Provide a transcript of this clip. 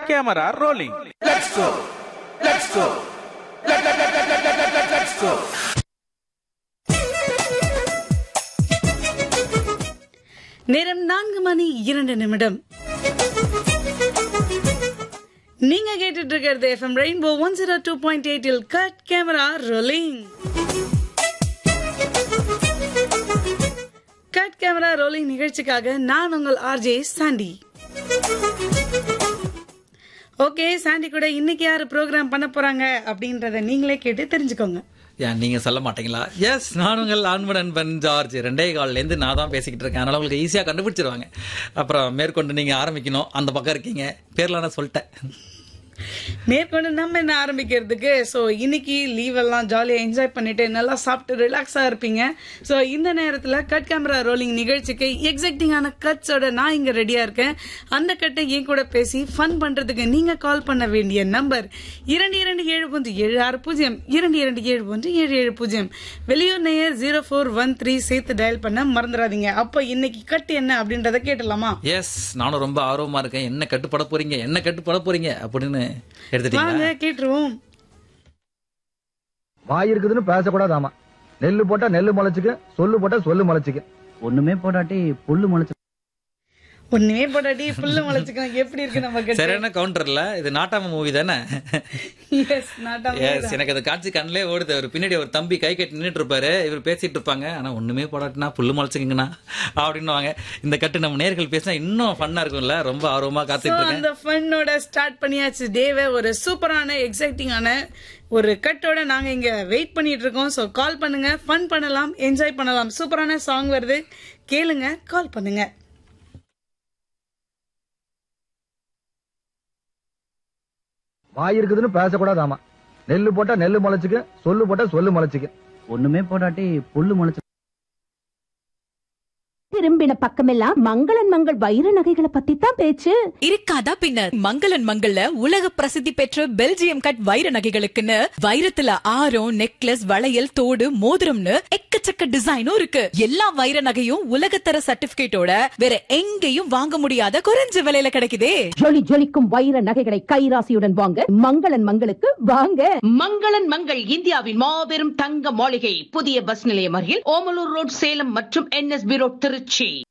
camera rolling நேரம் நான்கு மணி இரண்டு நிமிடம் நீங்க கேட்டுட்டு இருக்கிறது FM rainbow one zero two point எயிட்டில் cut camera rolling cut camera rolling நிகழ்ச்சிக்காக நான் உங்கள் ஆர்ஜே சாண்டி ஓகே சாண்டி கூட இன்னைக்கு யாரு ப்ரோக்ராம் பண்ண போறாங்க அப்படின்றத நீங்களே கேட்டு தெரிஞ்சுக்கோங்க ஏன் நீங்க சொல்ல மாட்டீங்களா எஸ் நான் உங்கள் ஆண்மன் அன்பன் ஜார்ஜ் ரெண்டே கால்ல இருந்து நான் தான் பேசிக்கிட்டு இருக்கேன் அதனால உங்களுக்கு ஈஸியா கண்டுபிடிச்சிருவாங்க அப்புறம் மேற்கொண்டு நீங்க ஆரம்பிக்கணும் அந்த பக்கம் இருக்கீங்க பேர்ல நான் சொல்லிட்டேன் மேற்கொண்டு நம்ம என்ன ஆரம்பிக்கிறதுக்கு ஸோ இன்னைக்கு லீவ் எல்லாம் ஜாலியாக என்ஜாய் பண்ணிட்டு நல்லா சாப்பிட்டு ரிலாக்ஸாக இருப்பீங்க ஸோ இந்த நேரத்தில் கட் கேமரா ரோலிங் நிகழ்ச்சிக்கு எக்ஸைட்டிங்கான கட்ஸோட நான் இங்கே ரெடியாக இருக்கேன் அந்த கட்டை என் கூட பேசி ஃபன் பண்ணுறதுக்கு நீங்கள் கால் பண்ண வேண்டிய நம்பர் இரண்டு இரண்டு ஏழு பூஜ்ஜி ஏழு ஆறு பூஜ்ஜியம் இரண்டு இரண்டு ஏழு பூஜ்ஜி ஏழு ஏழு பூஜ்ஜியம் வெளியூர் நேயர் ஜீரோ ஃபோர் ஒன் த்ரீ சேர்த்து டயல் பண்ண மறந்துடாதீங்க அப்போ இன்னைக்கு கட்டு என்ன அப்படின்றத கேட்டலாமா எஸ் நானும் ரொம்ப ஆர்வமா இருக்கேன் என்ன கட்டுப்பட போறீங்க என்ன கட்டுப்பட போறீங்க அப்படின்னு எடுத்துட்டீங்களா வாங்க கேட்டுருவோம் வாய் இருக்குதுன்னு பேசக்கூடாது ஆமா நெல்லு போட்டா நெல்லு முளைச்சுக்கு சொல்லு போட்டா சொல்லு முளைச்சுக்கு ஒண்ணுமே போடாட்டி புல்லு முளைச்சு ஒண்ணுமே போடாட்டி புல்லு முளைச்சுக்கணும் எப்படி இருக்கு நம்ம கட்டு சரியான கவுண்டர்ல இது நாட்டாம மூவி தானே எஸ் நாட்டாம எஸ் எனக்கு அந்த காட்சி கண்ணிலே ஓடுது அவர் பின்னாடி ஒரு தம்பி கை கட்டி நின்னுட்டு இருப்பாரு இவர் பேசிட்டு இருப்பாங்க ஆனா ஒண்ணுமே போடாட்டினா புல்லு முளைச்சுக்கங்கண்ணா அப்படின்னுவாங்க இந்த கட்டு நம்ம நேர்கள் பேசினா இன்னும் ஃபன்னா இருக்கும்ல ரொம்ப ஆர்வமா So, காத்துட்டு இருக்கேன் அந்த ஃபன்னோட ஸ்டார்ட் பண்ணியாச்சு டேவை ஒரு சூப்பரான எக்ஸைட்டிங்கான ஒரு கட்டோட நாங்க இங்க வெயிட் பண்ணிட்டு இருக்கோம் சோ கால் பண்ணுங்க ஃபன் பண்ணலாம் என்ஜாய் பண்ணலாம் சூப்பரான சாங் வருது கேளுங்க கால் பண்ணுங்க வாய் இருக்குதுன்னு பேசக்கூடாது ஆமா நெல்லு போட்டா நெல்லு முளைச்சுக்கு சொல்லு போட்டா சொல்லு முளைச்சுக்கு ஒண்ணுமே போடாட்டி புல்லு முளைச்சு திரும்பின பக்கமெல்லாம் மங்களன் மங்கள் வைர நகைகளை பத்தி தான் பேச்சு இருக்காதா பின்ன மங்களன் மங்கள்ல உலக பிரசித்தி பெற்ற பெல்ஜியம் கட் வைர நகைகளுக்குன்னு வைரத்துல ஆரம் நெக்லஸ் வளையல் தோடு மோதிரம்னு எக்கச்சக்க டிசைனும் இருக்கு எல்லா வைர நகையும் உலகத்தர சர்டிபிகேட்டோட வேற எங்கேயும் வாங்க முடியாத குறைஞ்ச விலையில கிடைக்குதே ஜொலி ஜொலிக்கும் வைர நகைகளை கைராசியுடன் வாங்க மங்களன் மங்களுக்கு வாங்க மங்களன் மங்கள் இந்தியாவின் மாபெரும் தங்க மாளிகை புதிய பஸ் நிலையம் அருகில் ஓமலூர் ரோட் சேலம் மற்றும் என்எஸ்பி ரோட் திருச்சி